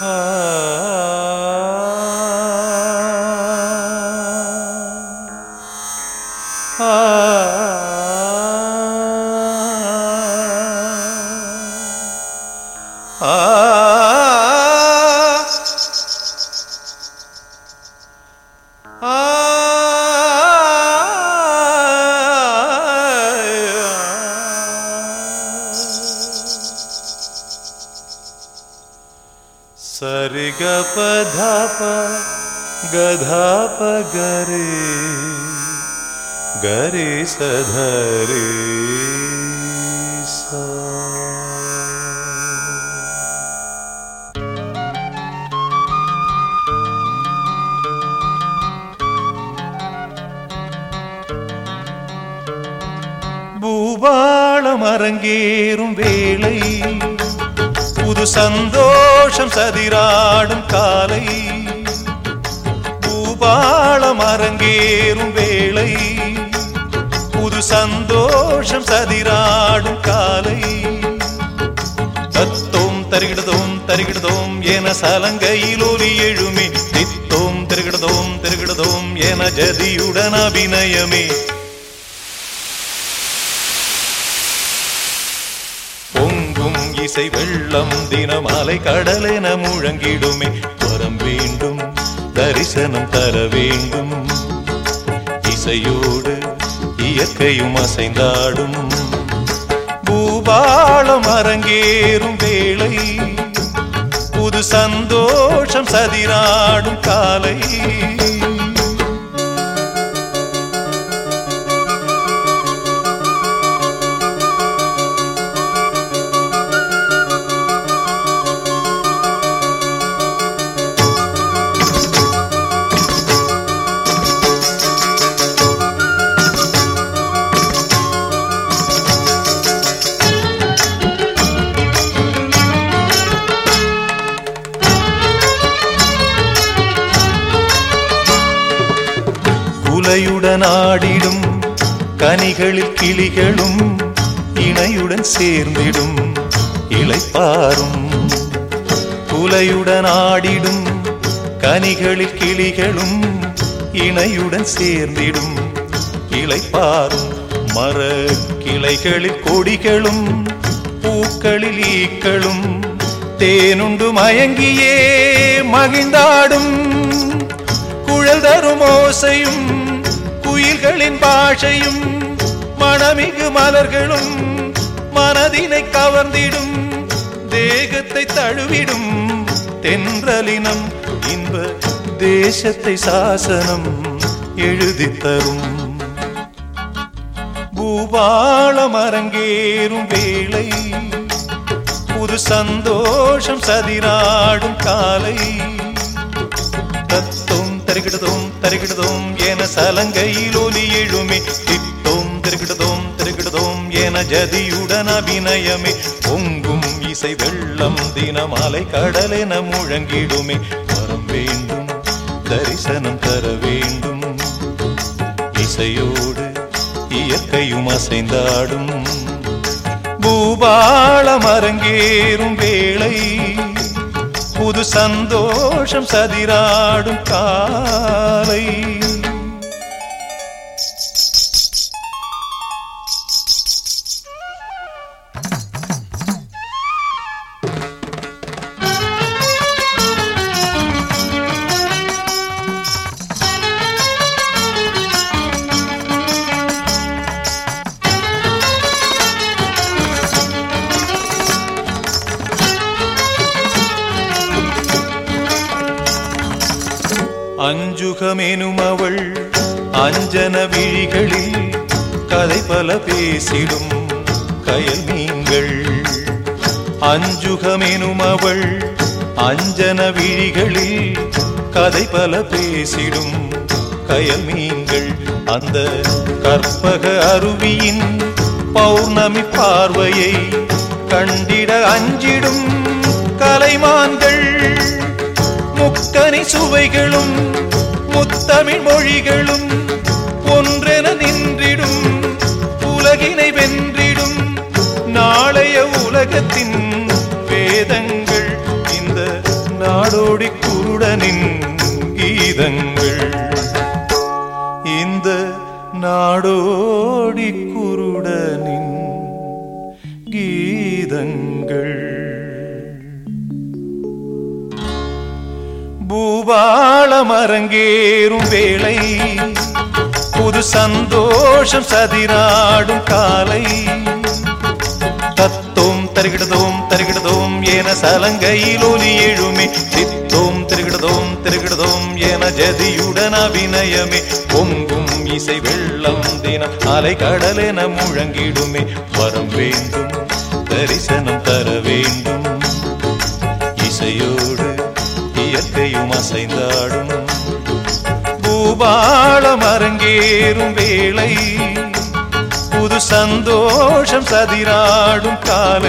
సరిగ పధప గధప గరే గరే సధరే సా பூபாளம் அரங்கேறும் வேளை புது சந்தோஷம் சதிராடும் காலை பூபாளம் அரங்கேறும் வேளை புது சந்தோஷம் சதிராடும் காலை தத்தோம் தருகிடதோம் தருகிடதோம் என சலங்கையில் ஒலி எழுமே தித்தோம் திருகிடதோம் திருகிடதோம் என ஜதியுடன் அபிநயமே பொங்கும் இசை வெள்ளம் தினமாலை கடலென முழங்கிடுமே வரம் வேண்டும் தரிசனம் தர வேண்டும் இசையோடு இயற்கையும் அசைந்தாடும் பூபாளம் அரங்கேறும் வேளை புது சந்தோஷம் சதிராடும் காலை குலையுடன் ஆடிடும் கனிகளில் கிளிகளும் இணையுடன் சேர்ந்திடும் இளைப்பாரும் குலையுடன் ஆடிடும் கனிகளில் கிளிகளும் இணையுடன் சேர்ந்திடும் இளைப்பாரும் மர கிளைகளில் கொடிகளும் பூக்களில் ஈக்களும் தேனுண்டு மயங்கியே மகிழ்ந்தாடும் குழல் தரும் ஓசையும் குயில்களின் பாஷையும் மணமிகு மலர்களும் மனதினை கவர்ந்திடும் தேகத்தை தழுவிடும் தென்றலினம் இன்ப தேசத்தை சாசனம் எழுதி தரும் பூபாளம் அரங்கேறும் வேளை புது சந்தோஷம் சதிராடும் காலை தத்தோம் தருகிடதோம் தருகிடதோம் என சலங்கையில் ஒலி எழுமே தித்தோம் திருகிடதோம் திருகிடதோம் என ஜதியுடன் அபிநயமே பொங்கும் இசை வெள்ளம் தினமாலை கடலென முழங்கிடுமே வரம் வேண்டும் தரிசனம் தர வேண்டும் இசையோடு இயற்கையும் அசைந்தாடும் பூபாளம் அரங்கேறும் வேளை புது சந்தோஷம் சதிராடும் காலை அஞ்சுகமெனும் அவள் அஞ்சன விழிகளில் கதை பல பேசிடும் கயல் மீன்கள் அஞ்சுகமெனும் அவள் அஞ்சன விழிகளில் கதை பல பேசிடும் கயல் மீன்கள் அந்த கற்பக அருவியின் பௌர்ணமி பார்வையை கண்டிட அஞ்சிடும் கலைமான்கள் முக்கனி சுவைகளும் முத்தமிழ் மொழிகளும் ஒன்றென நின்றிடும் உலகினை வென்றிடும் நாளைய உலகத்தின் வேதங்கள் இந்த குருடனின் கீதங்கள் இந்த நாடோடி குருடனின் கீதங்கள் பூபாளம் அரங்கேறும் வேளை புது சந்தோஷம் சதிராடும் காலை தத்தோம் தருகிடதோம் தருகிடதோம் என சலங்கையில் ஒலி எழுமே சித்தோம் திருகிடதோம் திருகிடதோம் என ஜதியுடன் அபிநயமே பொங்கும் இசை வெள்ளம் தினம் அலை கடலென முழங்கிடுமே வரம் வேண்டும் தரிசனம் தர வேண்டும் இசையோடு இயற்கையும் அசைந்தாடும் பூபாளம் அரங்கேறும் வேளை புது சந்தோஷம் சதிராடும் காலை